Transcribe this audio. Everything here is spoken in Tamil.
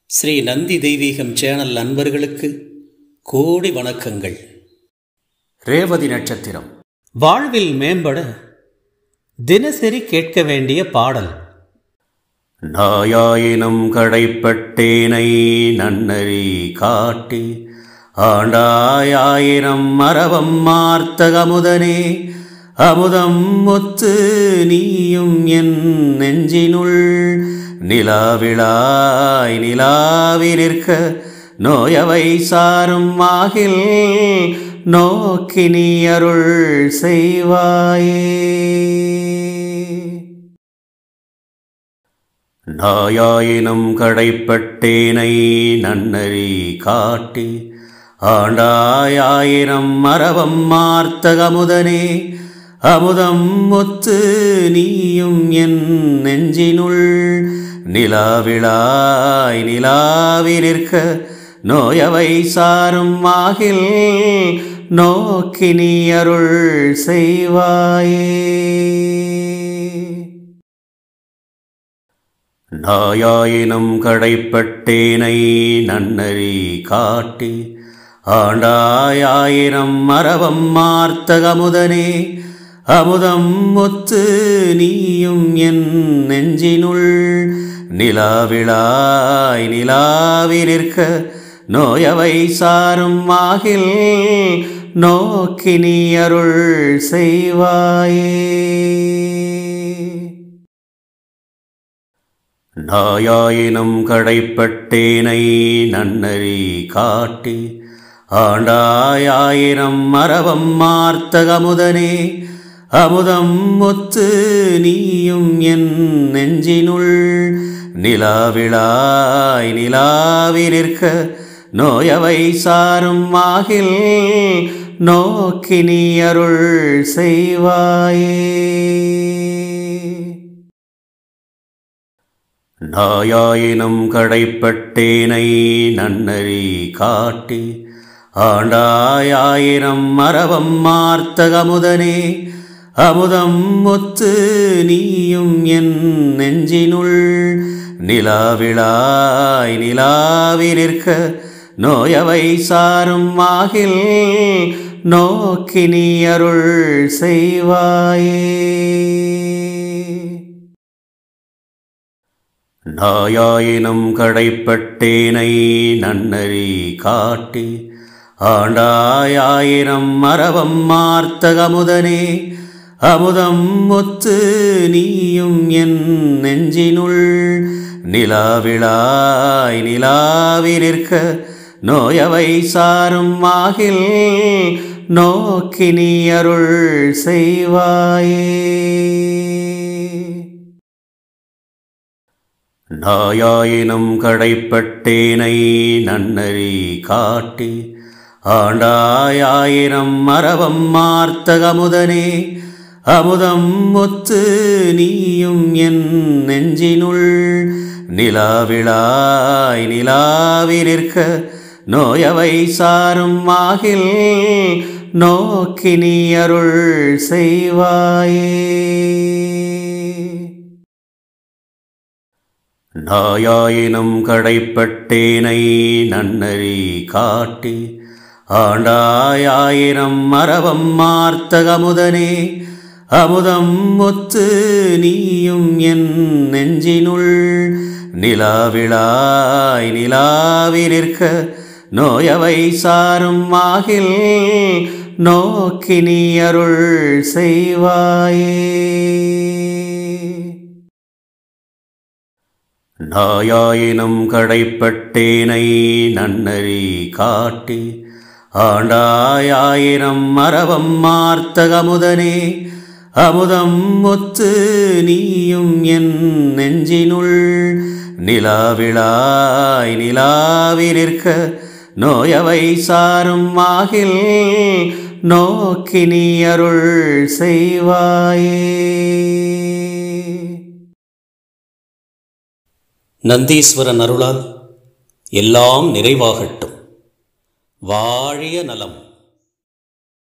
ஸ்ரீ நந்தி தெய்வீகம் சேனல் அன்பர்களுக்கு கோடி வணக்கங்கள் ரேவதி நட்சத்திரம் வாழ்வில் மேம்பட தினசரி கேட்க வேண்டிய பாடல் நாயாயினும் கடைப்பட்டேனை நன்னறி காட்டி ஆண்டாயாயிரம் மரவம் மார்த்தகமுதனே அமுதம் ஒத்து நீயும் என் நெஞ்சினுள் நிலாவிழாய் நிலாவி நிற்க நோயவை சாரும் ஆகில் நோக்கி நீ அருள் செய்வாயே நாயாயினும் கடைப்பட்டேனை நன்னறி காட்டி ஆண்டாயாயிரம் மரவம் மார்த்தகமுதனே அமுதம் ஒத்து நீயும் என் நெஞ்சினுள் நிலாவிழாய் நிலாவி நிற்க நோயவை சாரும் ஆகில் நோக்கி நீ அருள் செய்வாயே நாயாயினும் கடைப்பட்டேனை நன்னறி காட்டி ஆண்டாயாயிரம் மரவம் மார்த்தகமுதனே அமுதம் ஒத்து நீயும் என் நெஞ்சினுள் நிலாவிழாய் நிலாவி நிற்க நோயவை சாரும் ஆகில் நோக்கி நீ அருள் செய்வாயே நாயாயினும் கடைப்பட்டேனை நன்னறி காட்டி ஆண்டாயாயிரம் மரவம் மார்த்தகமுதனே அமுதம் ஒத்து நீயும் என் நெஞ்சினுள் நிலாவிழாய் நிலாவி நிற்க நோயவை சாரும் ஆகில் நோக்கி நீ அருள் செய்வாயே நாயாயினும் கடைப்பட்டேனை நன்னறி காட்டி ஆண்டாயாயிரம் மரவம் மார்த்தகமுதனே அமுதம் ஒத்து நீயும் என் நெஞ்சினுள் நிலாவிழாய் நிலாவி நிற்க நோயவை சாரும் ஆகில் நோக்கி நீ அருள் செய்வாயே நாயாயினும் கடைப்பட்டேனை நன்னறி காட்டி ஆண்டாயாயிரம் மரவம் மார்த்தகமுதனே அமுதம் ஒத்து நீயும் என் நெஞ்சினுள் நிலாவிழாய் நிலாவி நிற்க நோயவை சாரும் ஆகில் நோக்கி நீ அருள் செய்வாயே நாயாயினும் கடைப்பட்டேனை நன்னறி காட்டி ஆண்டாயாயிரம் மரவம் மார்த்தகமுதனே அமுதம் ஒத்து நீயும் என் நெஞ்சினுள் நிலாவிழாய் நிலாவி நிற்க நோயவை சாரும் ஆகில் நோக்கி நீ அருள் செய்வாயே நாயாயினும் கடைப்பட்டேனை நன்னறி காட்டி ஆண்டாயாயிரம் மரவம் மார்த்தகமுதனே அமுதம் ஒத்து நீயும் என் நெஞ்சினுள் நிலாவிழாய் நிலாவி நிற்க நோயவை சாரும் ஆகில் நோக்கி நீ அருள் செய்வாயே நாயாயினும் கடைப்பட்டேனை நன்னறி காட்டி ஆண்டாயாயிரம் மரவம் மார்த்தகமுதனே அமுதம் ஒத்து நீயும் என் நெஞ்சினுள் நிலாவிழாய் நிலாவி நிற்க நோயவை சாரும் ஆகில் நோக்கி நீ அருள் செய்வாயே நந்தீஸ்வரன் அருளால் எல்லாம் நிறைவாகட்டும் வாழிய நலம்